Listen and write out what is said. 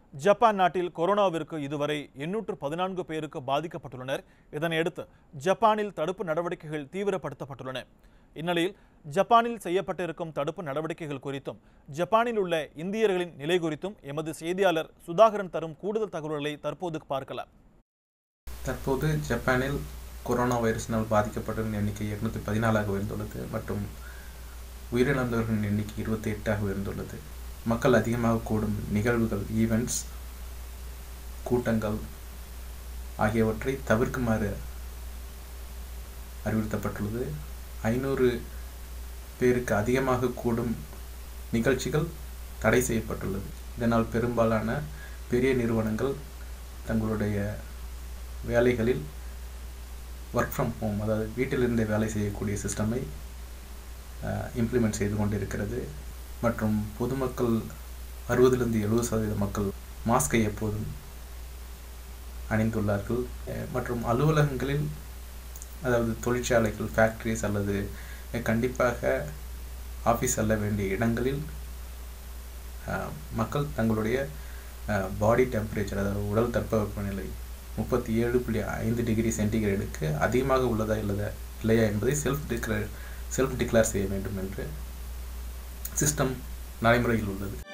Japan நாட்டில் கொரோனாவிற்கு இதுவரை எண்ணூற்று பதினான்கு பேருக்கு பாதிக்கப்பட்டுள்ளனர் இதனையடுத்து ஜப்பானில் தடுப்பு நடவடிக்கைகள் தீவிரப்படுத்தப்பட்டுள்ளன இந்நிலையில் ஜப்பானில் செய்யப்பட்டிருக்கும் தடுப்பு நடவடிக்கைகள் குறித்தும் ஜப்பானில் உள்ள இந்தியர்களின் நிலை குறித்தும் எமது செய்தியாளர் சுதாகரன் தரும் கூடுதல் தகவல்களை தற்போது பார்க்கலாம் தற்போது ஜப்பானில் கொரோனா வைரஸினால் பாதிக்கப்பட்டவர்களின் எண்ணிக்கை இருநூத்தி பதினாலாக உயர்ந்துள்ளது மற்றும் உயிரிழந்தவர்களின் எண்ணிக்கை இருபத்தி எட்டாக உயர்ந்துள்ளது மக்கள் அதிகமாக கூடும் நிகழ்வுகள் ஈவெண்ட்ஸ் கூட்டங்கள் ஆகியவற்றை தவிர்க்குமாறு அறிவுறுத்தப்பட்டுள்ளது ஐநூறு பேருக்கு அதிகமாக கூடும் நிகழ்ச்சிகள் தடை செய்யப்பட்டுள்ளது இதனால் பெரும்பாலான பெரிய நிறுவனங்கள் தங்களுடைய வேலைகளில் ஒர்க் ஃப்ரம் ஹோம் அதாவது வீட்டிலிருந்தே வேலை செய்யக்கூடிய சிஸ்டமை இம்ப்ளிமெண்ட் செய்து கொண்டிருக்கிறது மற்றும் பொதுமக்கள் அறுபதிலிருந்து எழுபது சதவீத மக்கள் மாஸ்கை எப்போதும் அணிந்துள்ளார்கள் அஹ் மற்றும் அலுவலகங்களில் அதாவது தொழிற்சாலைகள் ஃபேக்ட்ரிஸ் அல்லது கண்டிப்பாக ஆஃபீஸ் செல்ல வேண்டிய இடங்களில் அஹ், மக்கள் தங்களுடைய பாடி டெம்பரேச்சர் அதாவது உடல் தட்பவெப்பநிலை முப்பத்தி ஏழு புள்ளி ஐந்து டிகிரி சென்டிகிரேடுக்கு அதிகமாக உள்ளதா இல்லதா இல்லையா என்பதை செல்ஃப் டிக்ளேர் செல்ஃப் டிக்ளேர் செய்ய வேண்டும் என்று சிஸ்டம் நடைமுறையில் உள்ளது